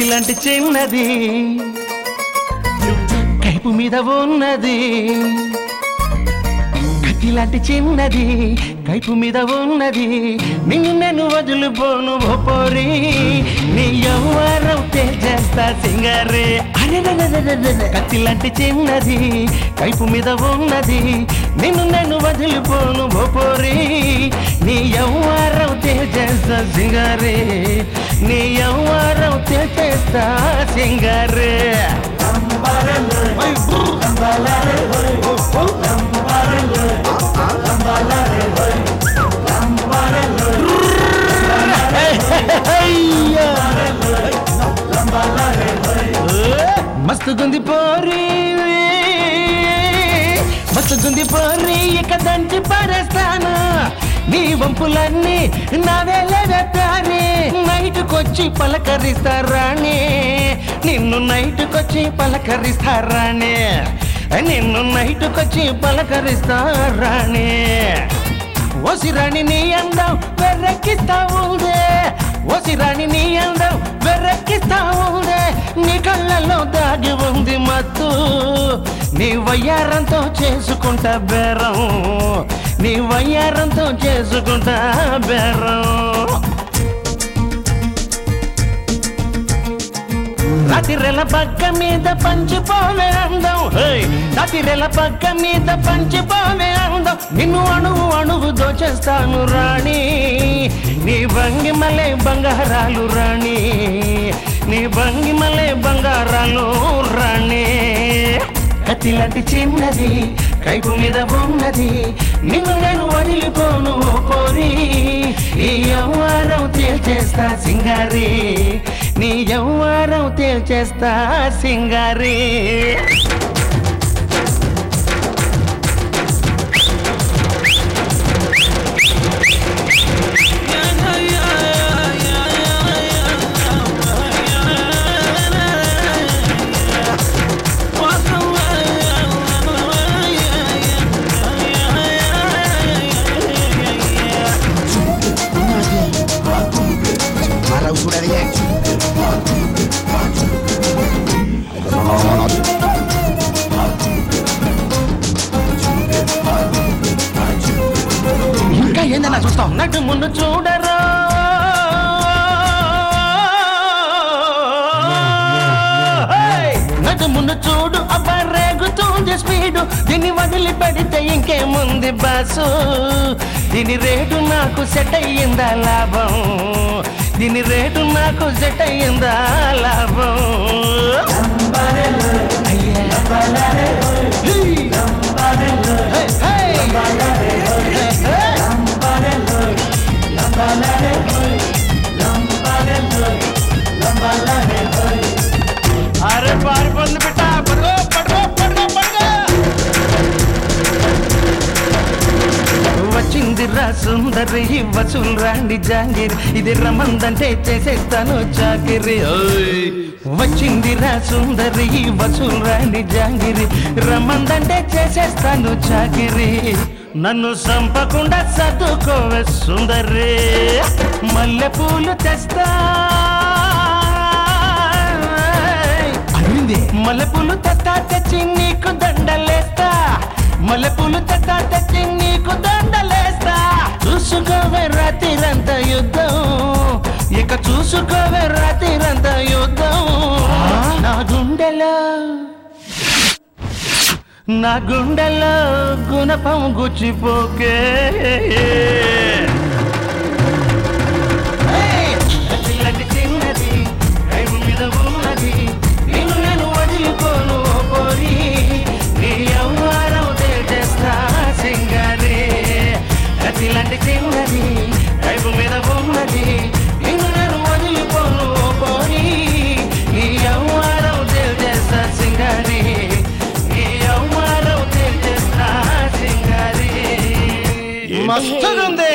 కత్తిలాంటి చిన్నది కైపు మీద ఉన్నది కత్తిలాంటి చిన్నది కైపు మీద ఉన్నది నిన్ను నేను వదిలిపోను పోరి నీ ఎవరం చేస్తా సింగారే అరెరెరెరెరెరె. కత్తిలాంటి చిన్నది కైపు మీద ఉన్నది నిన్ను నేను వదిలిపోను పోరి నీ ఎవరం చేస్తా సింగారే నీ ఎవరం చేస్తా సింగారే మస్తుగుంది పోరి మస్తుగుంది పోరి ఇక దంచి పరేస్తాను నీ వంపులన్నీ నా వేలెత్తాని నైట్కొచ్చి పలకరిస్తారాని నిన్ను నైట్కొచ్చి పలకరిస్తారాని నిన్ను నైట్కొచ్చి పలకరిస్తారాని ఓసిరాణి నీ అందం వెర్రెక్కిస్తా ఉందే ఓసిరాణి నీ అందం వెర్రెక్కిస్తా ఉందే నీ కళ్ళల్లో దాగి ఉంది మత్తు నీ వయ్యారంతో చేసుకుంటా బేరం నీ వయ్యారంతో చేసుకుంటా బేరం రాతిరెల పక్క మీద పంచిపోవే అందం హేయ్! రాతిరెల పక్క మీద పంచిపోవే అందం నిన్ను అణువు అణువు దోచేస్తాను రాణి నీ భంగిమలే బంగారాలు రాణి నీ భంగిమలే బంగారాలు రాణి కత్తిలాంటి చిన్నది కైపు మీద ఉన్నది నిన్ను నేను వదిలిపోను ఓ పోరి నీ యవ్వారం తేల్చేస్తా సింగారి నీ యవ్వారం తేల్చేస్తా సింగారి Marah usulan ya. ఇంకా ఏందన్నా చూస్తాం నటు ముందు చూడరా నటు ముందు చూడు అబ్బా రేగుతుంది స్పీడు దీన్ని వదిలి పెడితే ఇంకేముంది బాసు దీని రేటు నాకు సెట్ అయ్యిందా లాభం దీని రేటు నాకు సెట్ అయ్యిందా లాభం అయ్యా. హే, హే. హే, హే. అరే పారిపోంది బిడ్డ పడుకో పడుకో పడుకో పడుకో వచ్చిందిరా సుందరి వసూలు రాండి జాంగిరి ఇది రమందంటే చేసేస్తాను చాకిరి ఓయ్. వచ్చిందిరా సుందరి వసూలు రాండి జాంగిరి రమ్మందంటే చేసేస్తాను చాకిరి నన్ను సంపకుండా చదువుకోవే సుందరి మల్లె పూలు తెస్తా అయింది మల్లెపూలు తట్టా తెచ్చి నీకు దండలేస్తా మల్లెపూలు తట్టా తెచ్చి నీకు దండలేస్తా చూసుకోవే రాత్రిరంతా యుద్ధం ఇక చూసుకోవే రాత్రిరంతా యుద్ధం నా గుండెలో నా గుండెలో గుణపం గుచ్చిపోకే కత్తిలాంటి చిన్నది కైపు మీద ఉన్నది నిన్ను నేను వదిలిపోను ఓ పోరి నీ యవ్వారం తేజస్తా సింగారి కత్తిలాంటి చిన్నది కైపు మీద ఉన్నది నిన్ను నేను వదిలిపోను ఓ పోరి నీ యవ్వారం తేజస్తా సింగారి నీ యవ్వారం తేజస్తా సింగారి మస్తుగుంది